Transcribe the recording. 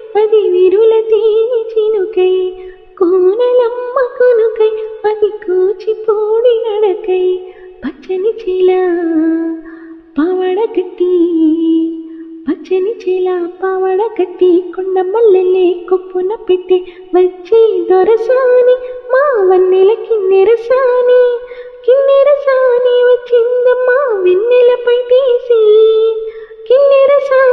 అది విరుల తేనె చినుకై కోనలమ్మ కొనుకై అది కూచిపూడి నడకై పచ్చని చిల పావడ కట్టి పచ్చని చిల పావడ కట్టి కొండ మల్లెలే కొప్పున పెట్టి వచ్చి దొరసాని మా వన్నెల కిన్నెరసాని కిన్నెరసాని వచ్చిందమ్మా వెన్నెలపై తీసి కిన్నెరసాని